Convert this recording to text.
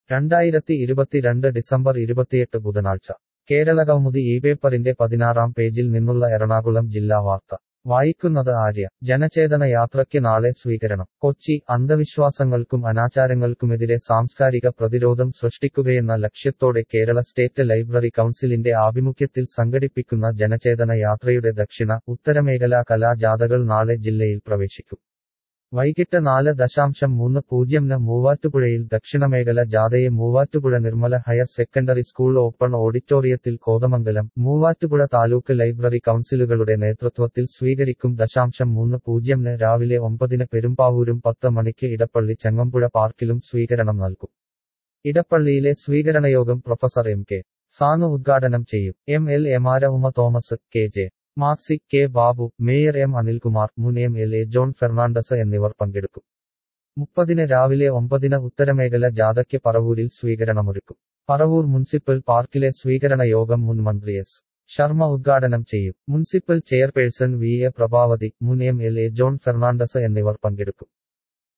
രണ്ടായിരത്തി ഇരുപത്തിരണ്ട് ഡിസംബർ ഇരുപത്തിയെട്ട് ബുധനാഴ്ച കേരളകൗമുദി ഈ പേപ്പറിന്റെ പതിനാറാം പേജിൽ നിന്നുള്ള എറണാകുളം ജില്ലാ വാർത്ത വായിക്കുന്നത് ആര്യ ജനചേതന യാത്രയ്ക്ക് നാളെ സ്വീകരണം കൊച്ചി അന്ധവിശ്വാസങ്ങൾക്കും അനാചാരങ്ങൾക്കുമെതിരെ സാംസ്കാരിക പ്രതിരോധം സൃഷ്ടിക്കുകയെന്ന ലക്ഷ്യത്തോടെ കേരള സ്റ്റേറ്റ് ലൈബ്രറി കൗൺസിലിന്റെ ആഭിമുഖ്യത്തിൽ സംഘടിപ്പിക്കുന്ന ജനചേതന യാത്രയുടെ ദക്ഷിണ ഉത്തരമേഖലാ കലാജാഥകൾ നാളെ ജില്ലയിൽ പ്രവേശിക്കും വൈകിട്ട് നാല് ദശാംശം മൂന്ന് പൂജ്യംന് മൂവാറ്റുപുഴയിൽ ദക്ഷിണമേഖല ജാഥയെ Muvattupuzha Nirmala higher secondary school open ഓഡിറ്റോറിയത്തിൽ കോതമംഗലം മൂവാറ്റുപുഴ താലൂക്ക് ലൈബ്രറി കൗൺസിലുകളുടെ നേതൃത്വത്തിൽ സ്വീകരിക്കും ദശാംശം മൂന്ന് പൂജ്യംന് രാവിലെ ഒമ്പതിന് പെരുമ്പാവൂരും പത്ത് മണിക്ക് ഇടപ്പള്ളി ചെങ്ങമ്പുഴ പാർക്കിലും സ്വീകരണം നൽകും ഇടപ്പള്ളിയിലെ സ്വീകരണയോഗം പ്രൊഫസർ എം കെ സാനു ഉദ്ഘാടനം ചെയ്യും എം എൽ എമാര Uma Thomas K J Maxi K Babu mayor M Anilkumar മുൻ M L A John Fernandez എന്നിവർ പങ്കെടുക്കും മുപ്പതിന് രാവിലെ ഒമ്പതിന് ഉത്തരമേഖല ജാഥയ്ക്ക് പറവൂരിൽ സ്വീകരണമൊരുക്കും പറവൂർ മുനിസിപ്പൽ പാർക്കിലെ സ്വീകരണ യോഗം മുൻ മന്ത്രി എസ് ശർമ്മ ഉദ്ഘാടനം ചെയ്യും municipal chairperson V A Prabhavathi മുൻ M L A John Fernandez എന്നിവർ പങ്കെടുക്കും